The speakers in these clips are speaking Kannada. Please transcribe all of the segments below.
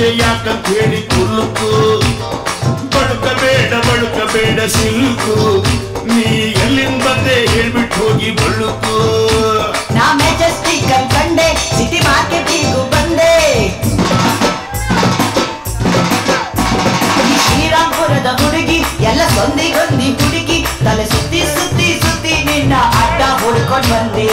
ಮುಂಚೆ ಯಾಕಂತ ಹೇಳಿ ಕುಲುಕು ಬಳುಕಬೇಡ ಬಳುಕಬೇಡ ಸಿಲ್ಕು ನೀ ಎಲ್ಲಿಂದ ಬಂದೆ ಹೇಳ್ಬಿಟ್ಟು ಹೋಗಿ ಬಳುಕು ನಾ ಮೆಜೆಸ್ಟಿಕ್ ಕಂಡೆ ಸಿಟಿ ಮಾರ್ಕೆಟಿಗೂ ಬಂದೆ ಈ ಶ್ರೀರಾಮ್ಪುರದ ಹುಡುಗಿ ಎಲ್ಲ ಸೊಂದಿಗೊಂದಿ ಹುಡುಗಿ ತಲೆ ಸುತ್ತಿ ಸುತ್ತಿ ಸುತ್ತಿ ನಿನ್ನ ಅಡ್ಡ ಹುಡ್ಕೊಂಡ್ ಬಂದೆ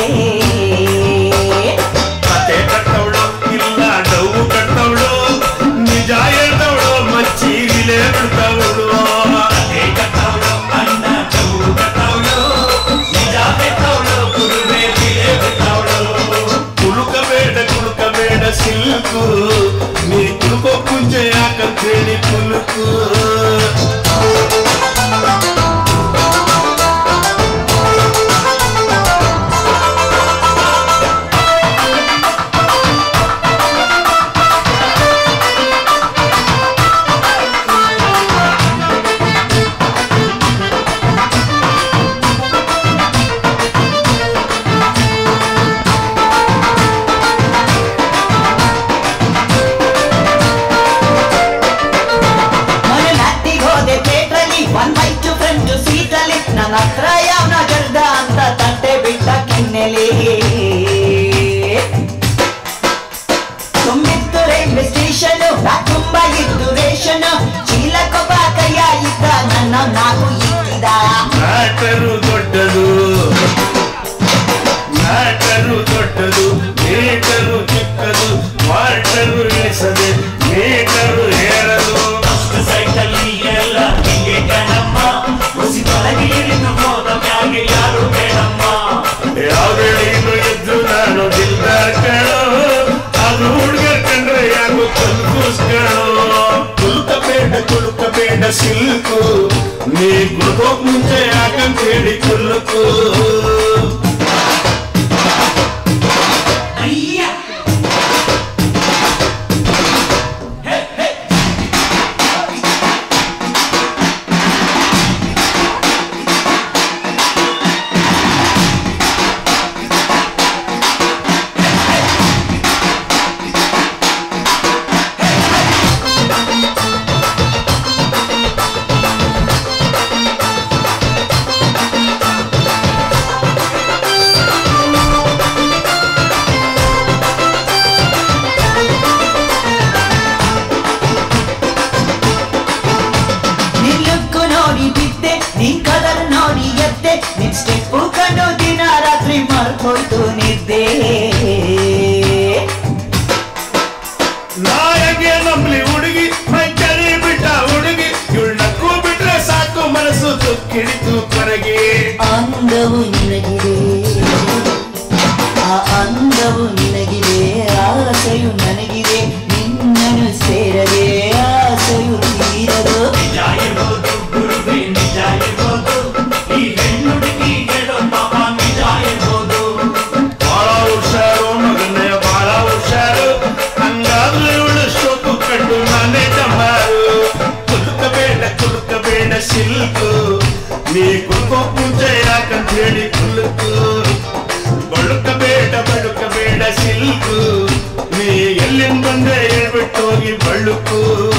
ಕತೆ ಕಟ್ಟವಳು ಇಲ್ಲ ನೋವು ಕಟ್ಟವಳು ನಿಜ ಹೇಳ್ದವಳು ಮಚ್ಚಿ ವಿಲೆ ಬಿಡ್ತವಳು ಕತೆ ಕಟ್ಟವಳು ಅನ್ನ ನೋವು ಕಟ್ಟವಳು ನಿಜ ಬೆಟ್ಟವಳು ಕುರುಬೆ ವಿಲೆ ಬಿಡ್ತವಳು ಕುಲುಕಬೇಡ ಕುಲುಕಬೇಡ ಸಿಲ್ಕು ನೀ ಕುಲುಕೋ ಮುಂಚೆ ಯಾಕಂತ ಹೇಳಿ ಕುಲುಕು ಮೊನ್ನೆ ಮ್ಯಾಟಿಗ್ ಹೋದೆ ಥಿಯೇಟ್ರಲ್ಲಿ ಒನ್ ಬೈ ಟು ಫ್ರೆಂಡ್ ಸೀಟಲ್ಲಿ ನನ್ನ ಹತ್ರ ಯಾವನ ಜರ್ದ ಅಂತ ತಟ್ಟೆ ಬಿಟ್ಟ ಕೆನ್ನೆಲಿ ತುಂಬಿತ್ತು ರೈಲ್ವೆ ಸ್ಟೇಷನ್ ತುಂಬಾ ಇದ್ದು ರೇಷನ್ ಚೀಲಕ್ಕೊಬ್ಬ ಕೈಯ ಇದ್ದ ನನ್ನ ನಾಲ್ಕು ಇಕ್ಕಿದ ಮ್ಯಾಟರು ದೊಡ್ಡದು ಮ್ಯಾಟರು ದೊಡ್ಡದು ಮೀಟರು ಚಿಕ್ಕದು ವಾಟರು ಇಳಿಸದೆ ಮೀಟರು ಹೇರದು ಸೈಕಲ್ಲಿ ಎಲ್ಲ ಹಿಂಗೆ ಕಣಮ್ಮ ಮುಸಿದೊಳಗೆ ಇಳಿದು ಹೋದ ಮ್ಯಾಗೆ ಯಾರು ಬೇಡಮ್ಮ ಯಾವ್ದು ಎದ್ದು ನಾನು ದಿಲ್ದಾರ್ ಕಣೋ ಅದು ಹುಡುಗರ್ ಕಂಡ್ರೆ ಯಾಕೋ ಕಲ್ಕೂಸ್ಕಣೋ ಕುಲುಕಬೇಡ ಕುಲುಕಬೇಡ ಸಿಲ್ಕು ನೀ ಕುಲ್ಕೋಕ್ ಮುಂಚೆ ಯಾಕಂತ ಹೇಳಿ ಕುಲುಕು ಅಯ್ಯ ಹೇ ಹೇ ನಿನ್ ಲುಕ್ಕು ನೋಡಿ ಬಿದ್ದೆ ನಿನ್ ಕಲರ್ ನೋಡಿ ಎದ್ದೆ ನಿನ್ ಸ್ಟೆಪ್ಪು ಕಂಡು ದಿನ ರಾತ್ರಿ ಮರ್ತೋಯ್ತು ನಿದ್ದೆ ನಾಯಗೆ ನಂಬ್ಲಿ ಹುಡುಗಿ ಮೈ ಚಳಿ ಬಿಟ್ಟ ಹುಡುಗಿ ಇವಳಕ್ಕೂ ಬಿಟ್ರೆ ಸಾಕು ಮನಸ್ಸು ತುಕ್ಕಿಡಿತು ಕೊರಗಿ ಅಂದವು ನಿನಗಿದೆ ಆ ಅಂದವು ನಿನಗಿದೆ ಆಸೆಯು ನನಗಿದೆ ನಿನ್ನನ್ನು ಸೇರದೆ ಆಸೆಯು ತೀರದು ನಿಜ ಇರ್ಬೋದು ಗುರುವೇ ನಿಜ ಇರ್ಬೋದು ಈ ಹೆಣ್ಣುಡುಗಿ ಹೇಳೋ ಪಾಪ ನಿಜ ಇರ್ಬೋದು ಬಹಳ ಹುಷಾರು ಮಗನೇ ಬಹಳ ಹುಷಾರು ಹಂಗಾದ್ರೆ ಇವಳು ಸೋಕು ಕಂಡು ನಾನೇ ಡಮಾರು ಕುಲುಕಬೇಡ ಕುಲುಕಬೇಡ ಸಿಲ್ಕು ನೀ ಕುಲ್ಕೋ ಮುಂಚೆ ಯಾಕಂತ ಹೇಳಿ ಕುಲುಕು ಬಳುಕಬೇಡ ಬಳುಕಬೇಡ ಸಿಲ್ಕು ನೀ ಎಲ್ಲಿಂದ ಬಂದೆ ಹೇಳ್ಬಿಟ್ಟು ಹೋಗಿ ಬಳುಕು